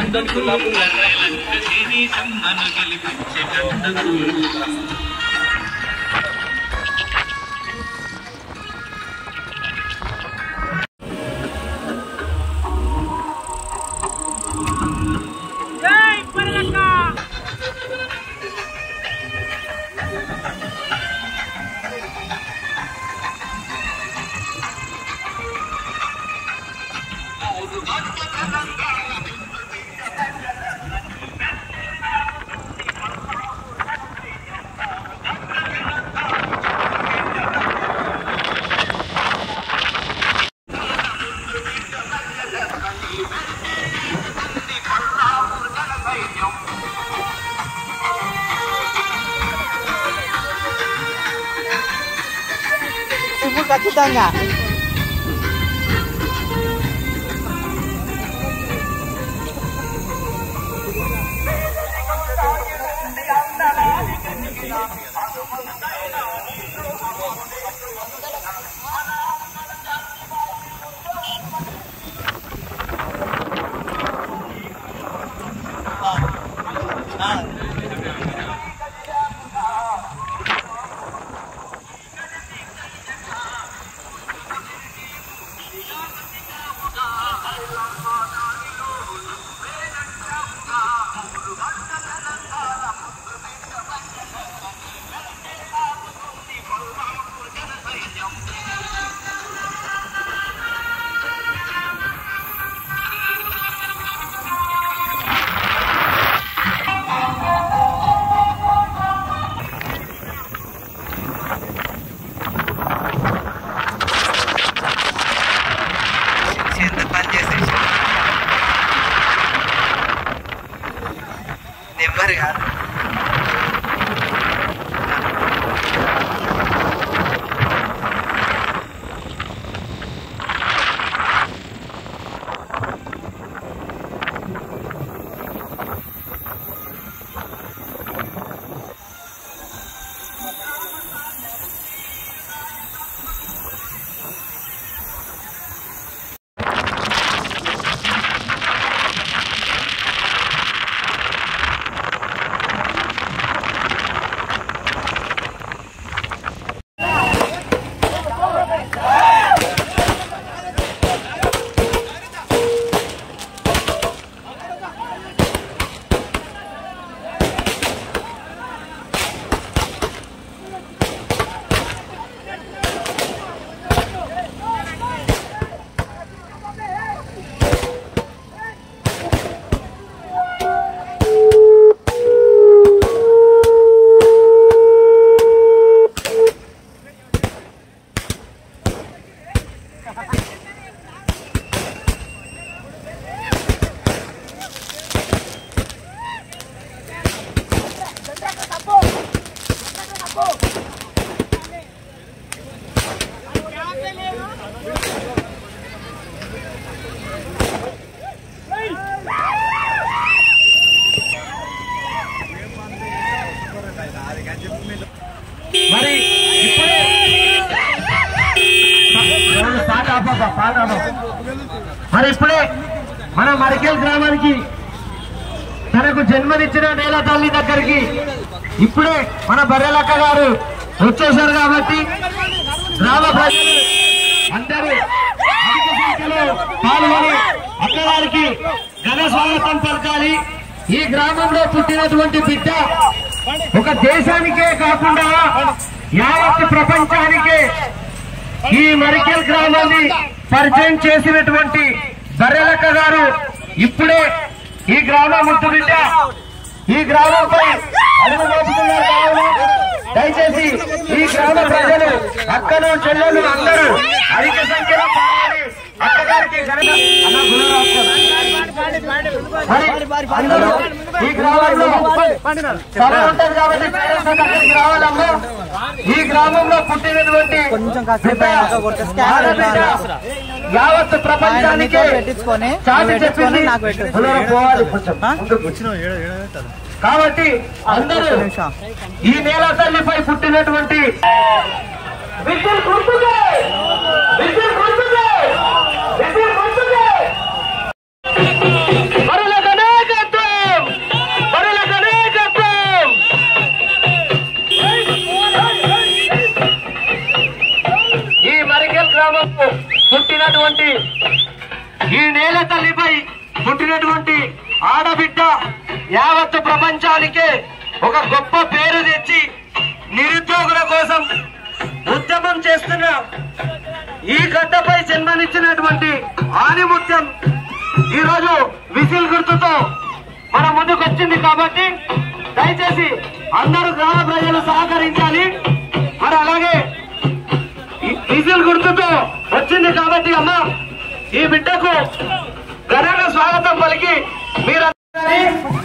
దండకు సిరిసమ్మను గెలిపించే దండకు ఇప్పుడు ఖచ్చితంగా చేత పని చేసేసి నెంబర్ కాదు మరి ఇప్పుడే ఎవరు పాట ఆపబ్బా, పాట ఆప. మరి ఇప్పుడే మన మరికేల్ గ్రామానికి తనకు జన్మనిచ్చిన నేల తల్లి దగ్గరికి ఇప్పుడే మన బర్రెలక్క గారు వచ్చేశారు కాబట్టి గ్రామ ప్రజలు అందరూ అధిక సంఖ్యలో పాల్గొని అక్కగారికి ఘన స్వాగతం పలకాలి ఈ గ్రామంలో పుట్టినటువంటి బిడ్డ ఒక దేశానికే కాకుండా యావత్ ప్రపంచానికే ఈ మరికెల్ గ్రామాన్ని పరిచయం చేసినటువంటి బర్రెలక్క గారు ఇప్పుడే ఈ గ్రామ ముద్దు బిడ్డ ఈ గ్రామంపై అడుగు మోపుతున్నారు కావున దయచేసి ఈ గ్రామ ప్రజలు అక్కను చెల్లెలు అందరూ అధిక సంఖ్యలో పాల్గొని అక్కగారికి ఘనత అన్న గుణరాష్ట్రం మరి అందరూ ఈ గ్రామంలో సభ ఉంటుంది కాబట్టి పేరెంట్స్ దగ్గరికి రావాలమ్మా ఈ గ్రామంలో పుట్టినటువంటి కొంచెం కాసేపు బిడ్డ, అయ్యాక కొడితే స్కాన్ ఆడబిడ్డ, యావత్ ప్రపంచానికి ఆయన నీతో పెట్టించుకొని, చాటి నువ్వు పెట్టించుకొని చెప్పింది నాకు పెట్టు. దూరం పోవాలి కొంచెం ఆ? ముందుకు. కాబట్టి అందరూ ఒక్క నిమిషం. ఈ నేల తల్లిపై పుట్టినటువంటి విద్యుత్ గుర్తుకే విద్యుత్ గుర్తుకే విద్యుత్ గుర్తుకే మరల గణేష్ పుట్టినటువంటి ఆడబిడ్డ యావత్ ప్రపంచానికే ఒక గొప్ప పేరు తెచ్చి నిరుద్యోగుల కోసం ఉద్యమం చేస్తున్న ఈ గడ్డపై జన్మనిచ్చినటువంటి ఆనిముత్యం ఈరోజు విసిల్ గుర్తుతో మన ముందుకు వచ్చింది కాబట్టి దయచేసి అందరూ గ్రామ ప్రజలు సహకరించాలి మరి అలాగే ఈ విసిల్ గుర్తుతో వచ్చింది కాబట్టి అమ్మ ఈ బిడ్డకు ఘనంగా స్వాగతం పలికి మీరు